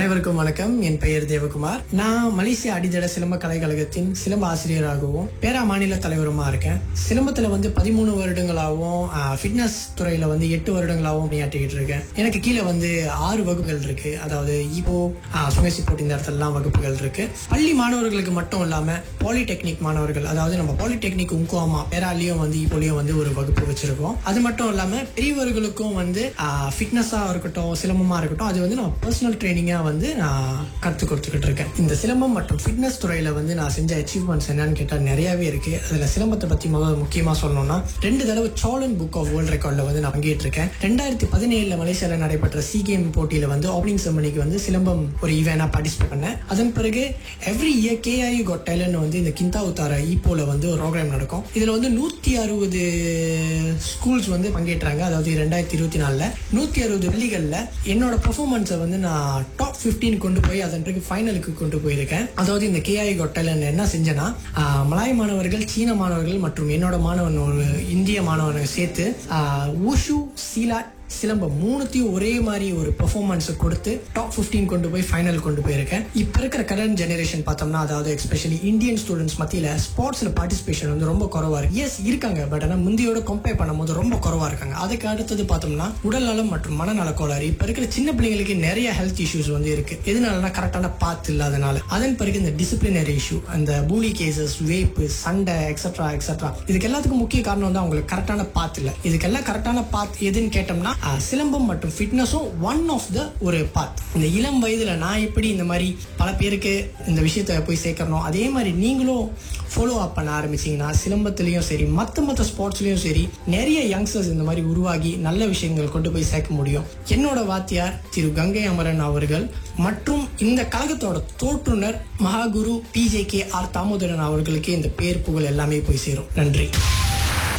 அனைவருக்கும் வணக்கம் என் பெயர் தேவகுமார் நான் மலேசிய அடிதட சிலம்ப கலைக்கழகத்தின் சிலம்ப ஆசிரியராகவும் பேரா மாநில தலைவருமா இருக்கேன் சிலம்பத்துல வந்து பதிமூணு வருடங்களாகவும் ஃபிட்னஸ் துறையில வந்து எட்டு வருடங்களாகவும் பணியாற்றிக்கிட்டு இருக்கேன் எனக்கு கீழே வந்து ஆறு வகுப்புகள் இருக்கு அதாவது இப்போ சுமேசி போட்டி இந்த இடத்துலலாம் வகுப்புகள் இருக்கு பள்ளி மாணவர்களுக்கு மட்டும் இல்லாம பாலிடெக்னிக் மாணவர்கள் அதாவது நம்ம பாலிடெக்னிக் உங்கோமா பேராலையும் வந்து இப்போலையும் வந்து ஒரு வகுப்பு வச்சிருக்கோம் அது மட்டும் இல்லாம பெரியவர்களுக்கும் வந்து ஃபிட்னஸா இருக்கட்டும் சிலம்பமா இருக்கட்டும் அது வந்து நம்ம பர்சனல் ட்ரைனிங்கா வந்து நான் கற்றுக் கொடுத்துக்கிட்டு இருக்கேன் இந்த சிலம்பம் மற்றும் ஃபிட்னஸ் துறையில வந்து நான் செஞ்ச அச்சீவ்மெண்ட்ஸ் என்னன்னு கேட்டால் நிறையவே இருக்கு அதுல சிலம்பத்தை பத்தி முதல்ல முக்கியமா சொல்லணும்னா ரெண்டு தடவை சாலன் புக் ஆஃப் வேர்ல்ட் ரெக்கார்ட்ல வந்து நான் பங்கேற்றிருக்கேன் ரெண்டாயிரத்தி பதினேழுல மலேசியால நடைபெற்ற சி கேம் போட்டியில வந்து ஓப்பனிங் செமனிக்கு வந்து சிலம்பம் ஒரு ஈவெண்டா பார்ட்டிசிபேட் பண்ணேன் அதன் பிறகு every year K I got talent வந்து இந்த கிந்தா உத்தார ஈப்போல வந்து ஒரு ப்ரோக்ராம் நடக்கும் இதுல வந்து நூத்தி அறுபது ஸ்கூல்ஸ் வந்து பங்கேற்றாங்க அதாவது ரெண்டாயிரத்தி இருபத்தி நாலுல நூத்தி அறுபது பள்ளிகள்ல என்னோட பெர்ஃபார்மன்ஸை வந்து நான் டாப் 15 கொண்டு போய் அதன் பிறகு ஃபைனலுக்கு கொண்டு போயிருக்கேன் அதாவது இந்த கேஐ கொட்டல என்ன செஞ்சேன்னா ஆஹ், மலாய் மாணவர்கள் சீன மாணவர்கள் மற்றும் என்னோட மாணவன் ஒரு இந்திய மாணவனை சேர்த்து ஊஷு சீலாட் சிலம்பம் மூணுத்தையும் ஒரே மாதிரி ஒரு பெர்ஃபார்மன்ஸை கொடுத்து டாப் 15 கொண்டு போய் ஃபைனல் கொண்டு போயிருக்கேன் இப்போ இருக்கிற கரண்ட் ஜெனரேஷன் பார்த்தோம்னா அதாவது எஸ்பெஷலி இந்தியன் ஸ்டூடெண்ட்ஸ் மத்தியில் ஸ்போர்ட்ஸில் பார்ட்டிசிபேஷன் வந்து ரொம்ப குறவா இருக்கு எஸ் இருக்காங்க பட் ஆனால் முந்தியோட கம்பேர் பண்ணும்போது ரொம்ப குறவா இருக்காங்க அதுக்கு அடுத்தது பார்த்தோம்னா உடல் நலம் மற்றும் மனநல கோளாறு இப்போ இருக்கிற சின்ன பிள்ளைங்களுக்கு நிறைய ஹெல்த் இஷ்யூஸ் வந்து இருக்கு எதனாலனா கரெக்டான பாத் இல்லாதனால அதன் பிறகு இந்த டிசிப்ளினரி இஷ்யூ அந்த பூலி கேசஸ் வேப்பு சண்டை எக்ஸட்ரா எக்ஸட்ரா இதுக்கு எல்லாத்துக்கும் முக்கிய காரணம் வந்து அவங்களுக்கு கரெக்டான பாத் இல்லை இதுக்கெல்லாம் கரெக்டான பாத் எதுன்னு கேட்டோம்னா ஆஹ், சிலம்பம் மற்றும் ஃபிட்னஸும் ஒன் ஆஃப் த ஒரு பாத் இந்த இளம் வயதுல நான் எப்படி இந்த மாதிரி பல பேருக்கு இந்த விஷயத்தை போய் சேர்க்கறனோ அதே மாதிரி நீங்களும் ஃபாலோ அப் பண்ண ஆரம்பிச்சீங்கன்னா சிலம்பத்திலையும் சரி மற்ற மற்ற ஸ்போர்ட்ஸ்லயும் சரி நிறைய யங்ஸ்டர்ஸ் இந்த மாதிரி உருவாகி நல்ல விஷயங்கள் கொண்டு போய் சேர்க்க முடியும் என்னோட வாத்தியார் திரு கங்கை அமரன் அவர்கள் மற்றும் இந்த கழகத்தோட தோற்றுனர் மகாகுரு பிஜே கே ஆர் தாமோதரன் அவர்களுக்கு இந்த பேர் புகழ் எல்லாமே போய் சேரும் நன்றி